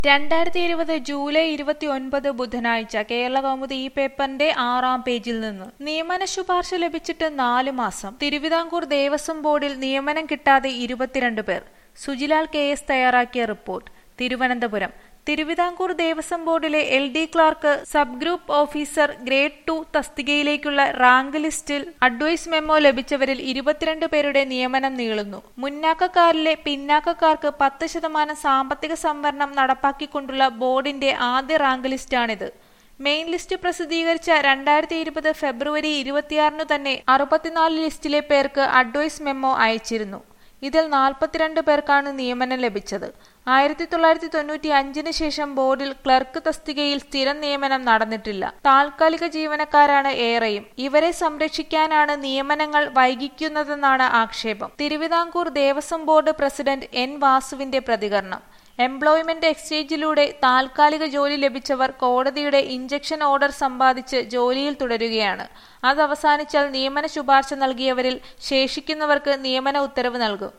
രണ്ടായിരത്തി ഇരുപത് ജൂലൈ ഇരുപത്തി ഒൻപത് ബുധനാഴ്ച കേരള കൗമുദി ഈ പേപ്പറിന്റെ ആറാം പേജിൽ നിന്ന് നിയമന ശുപാർശ ലഭിച്ചിട്ട് നാല് മാസം തിരുവിതാംകൂർ ദേവസ്വം ബോർഡിൽ നിയമനം കിട്ടാതെ ഇരുപത്തിരണ്ട് പേർ സുജിലാൽ കെ എസ് തയ്യാറാക്കിയ റിപ്പോർട്ട് തിരുവനന്തപുരം തിരുവിതാംകൂർ ദേവസ്വം ബോർഡിലെ L D clerk sub group officer grade two തസ്തികയിലേക്കുള്ള റാങ്ക് ലിസ്റ്റിൽ അഡ്വൈസ് മെമ്മോ ലഭിച്ചവരിൽ ഇരുപത്തിരണ്ട് പേരുടെ നിയമനം നീളുന്നു മുന്നാക്കക്കാരിലെ പിന്നാക്കക്കാർക്ക് പത്ത് ശതമാനം സാമ്പത്തിക സംവരണം നടപ്പാക്കിക്കൊണ്ടുള്ള ബോർഡിന്റെ ആദ്യ റാങ്ക് ലിസ്റ്റാണിത് മെയിൻ ലിസ്റ്റ് പ്രസിദ്ധീകരിച്ച രണ്ടായിരത്തി ഇരുപത് ഫെബ്രുവരി ഇരുപത്തിയാറിനു തന്നെ അറുപത്തിനാല് ലിസ്റ്റിലെ പേർക്ക് അഡ്വൈസ് മെമ്മോ അയച്ചിരുന്നു ഇതിൽ നാൽപ്പത്തിരണ്ട് പേർക്കാണ് നിയമനം ലഭിച്ചത് ആയിരത്തി തൊള്ളായിരത്തി തൊണ്ണൂറ്റി അഞ്ചിന് ശേഷം ബോർഡിൽ ക്ലർക്ക് തസ്തികയിൽ സ്ഥിരം നിയമനം നടന്നിട്ടില്ല താൽക്കാലിക ജീവനക്കാരാണ് ഏറെയും ഇവരെ സംരക്ഷിക്കാനാണ് നിയമനങ്ങൾ വൈകിക്കുന്നതെന്നാണ് ആക്ഷേപം Travancore Devaswom board president N വാസുവിന്റെ പ്രതികരണം എംപ്ലോയ്മെന്റ് എക്സ്ചേഞ്ചിലൂടെ താൽക്കാലിക ജോലി ലഭിച്ചവർ കോടതിയുടെ ഇഞ്ചക്ഷൻ ഓർഡർ സമ്പാദിച്ച് ജോലിയിൽ തുടരുകയാണ് അത് അവസാനിച്ചാൽ നിയമന ശുപാർശ നൽകിയവരിൽ ശേഷിക്കുന്നവർക്ക് നിയമന ഉത്തരവ് നൽകും